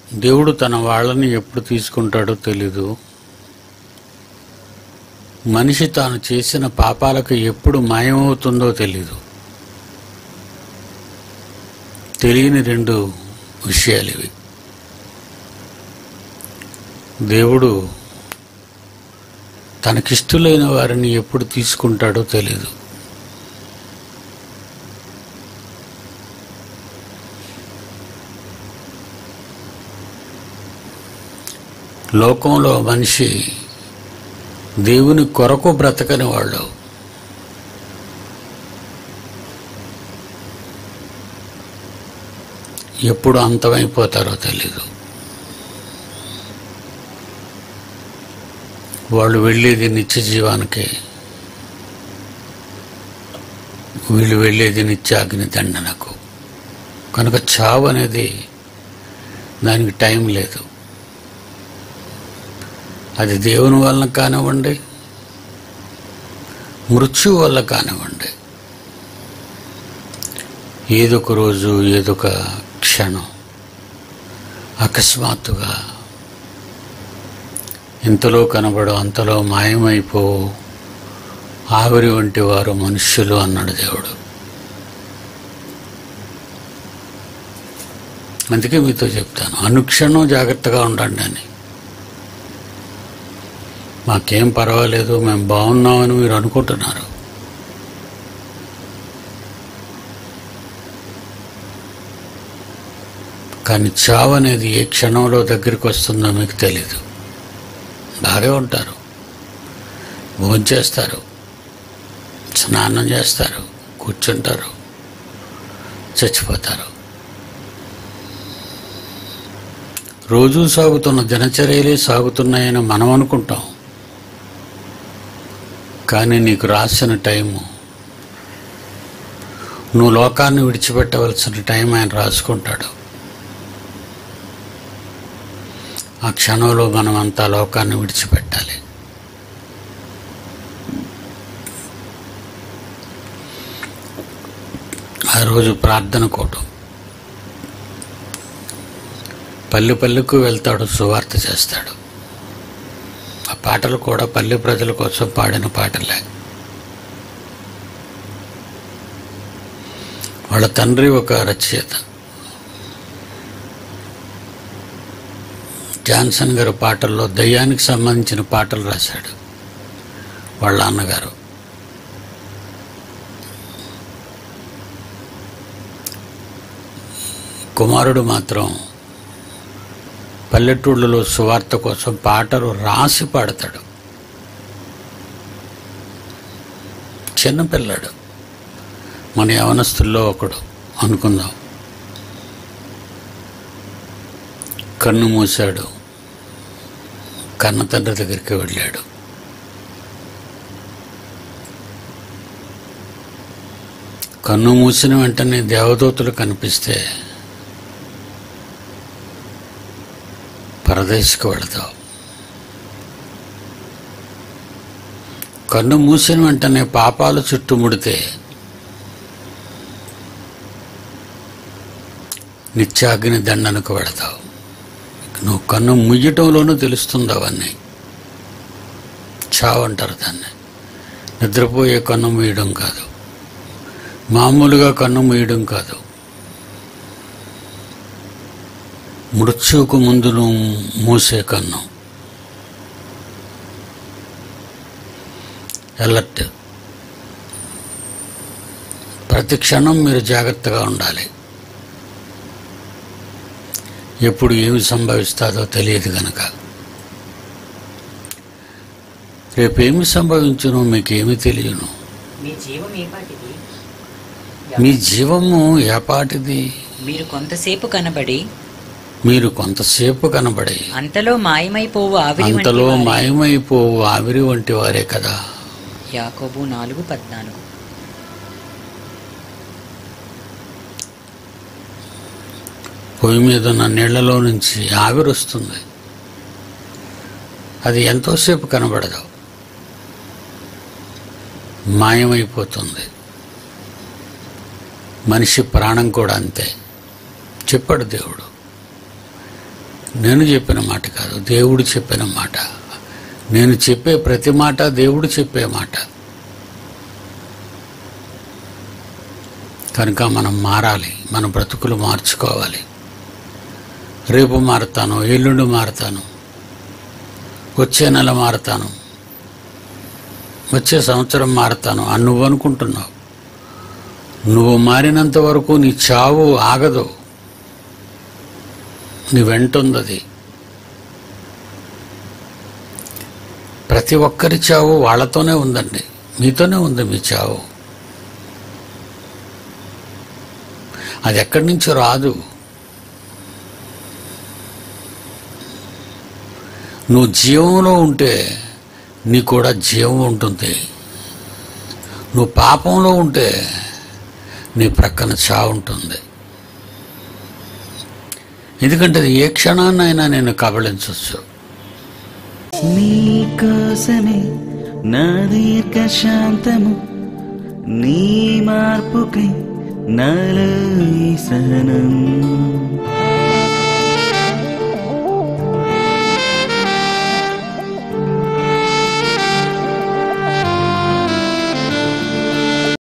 దేవుడు తన వాళ్ళని ఎప్పుడు తీసుకుంటాడో తెలీదు మనిషి తాను చేసిన పాపాలకు ఎప్పుడు మాయమవుతుందో తెలీదు తెలియని రెండు విషయాలు ఇవి దేవుడు తనకిష్టులైన వారిని ఎప్పుడు తీసుకుంటాడో తెలీదు లోకంలో మనిషి దేవుని కొరకు బ్రతకని వాళ్ళు ఎప్పుడు అంతమైపోతారో తెలీదు వాళ్ళు వెళ్ళేది నిత్య జీవానికి వీళ్ళు వెళ్ళేది నిత్యాగ్ని దండనకు కనుక చావు అనేది దానికి టైం లేదు అది దేవుని వలన కానివ్వండి మృత్యు వల్ల కానివ్వండి ఏదొక రోజు ఏదొక క్షణం అకస్మాత్తుగా ఇంతలో కనబడు అంతలో మాయమైపో ఆవిరి వంటి వారు మనుష్యులు అన్నాడు దేవుడు అందుకే మీతో చెప్తాను అనుక్షణం జాగ్రత్తగా ఉండండి అని మాకేం పర్వాలేదు మేము బాగున్నామని మీరు అనుకుంటున్నారు కానీ చావు అనేది ఏ క్షణంలో దగ్గరికి వస్తుందో మీకు తెలీదు బాగా ఉంటారు భోంచేస్తారు స్నానం చేస్తారు కూర్చుంటారు చచ్చిపోతారు రోజూ సాగుతున్న దినచర్యలే సాగుతున్నాయని మనం అనుకుంటాం కానీ నీకు రాసిన టైము నువ్వు లోకాన్ని విడిచిపెట్టవలసిన టైం ఆయన రాసుకుంటాడు ఆ క్షణంలో మనం అంతా లోకాన్ని విడిచిపెట్టాలి ఆ రోజు ప్రార్థన కోటం పల్లె పల్లెకు వెళ్తాడు సువార్త చేస్తాడు ఆ పాటలు కూడా పల్లె ప్రజల కోసం పాడిన పాటలే వాళ్ళ తండ్రి ఒక రచయిత జాన్సన్ గారు పాటల్లో దయ్యానికి సంబంధించిన పాటలు రాశాడు వాళ్ళ అన్నగారు కుమారుడు మాత్రం పల్లెటూళ్ళలో సువార్త కోసం పాటలు రాసి పాడతాడు చిన్నపిల్లాడు మన యవనస్తుల్లో ఒకడు అనుకుందాం కన్ను మూశాడు కన్న తండ్రి దగ్గరికి వెళ్ళాడు కన్ను మూసిన వెంటనే దేవదూతలు కనిపిస్తే పరదేశకు వెళతావు కన్ను మూసిన వెంటనే పాపాలు చుట్టుముడితే నిత్యాగ్ని దండనకు వెళతావు నువ్వు కన్ను ముయ్యటంలోనూ తెలుస్తుంది అవన్నీ చావు అంటారు దాన్ని నిద్రపోయే కన్ను మూయడం కాదు మామూలుగా కన్ను మూయడం కాదు మృత్యువుకు ముందు నువ్వు మూసే కన్ను ఎలర్ట్ ప్రతి క్షణం మీరు జాగ్రత్తగా ఉండాలి ఎప్పుడు ఏమి సంభవిస్తుందో తెలియదు గనక రేపేమి సంభవించును మీకేమి తెలియను మీ జీవం ఏపాటిది మీ జీవము ఏపాటిది మీరు కొంతసేపు కనబడి మీరు కొంతసేపు కనబడి అంతలో మాయమైపోవు ఆవిరి వంటి అంతలో వారే. మాయమైపోవు ఆవిరి వంటి వారే కదా యాకోబు నాలుగు పద్నాలుగు పొయ్యి మీద ఉన్న నీళ్లలో నుంచి ఆవిరి వస్తుంది అది ఎంతోసేపు కనబడదు మాయమైపోతుంది మనిషి ప్రాణం కూడా అంతే చెప్పాడు దేవుడు నేను చెప్పిన మాట కాదు దేవుడు చెప్పిన మాట నేను చెప్పే ప్రతి మాట దేవుడు చెప్పే మాట కనుక మనం మారాలి మన బ్రతుకులు మార్చుకోవాలి రేపు మారుతాను ఎల్లుండి మారుతాను వచ్చే నెల మారుతాను వచ్చే సంవత్సరం మారుతాను అని నువ్వు అనుకుంటున్నావు నువ్వు మారినంత వరకు నీ చావు ఆగదు నీ వెంటుంది ప్రతి ఒక్కరి చావు వాళ్ళతోనే ఉందండి మీతోనే ఉంది మీ చావు అది ఎక్కడి నుంచో రాదు నువ్వు జీవంలో ఉంటే నీ కూడా జీవం ఉంటుంది నువ్వు పాపంలో ఉంటే నీ ప్రక్కన చావు ఉంటుంది ఎందుకంటే అది ఏ క్షణాన్నైనా నేను కబళించవచ్చు నీ కోసమే నా దీర్ఘ శాంతము నీ మార్పుకై నాలో ఈ సహనం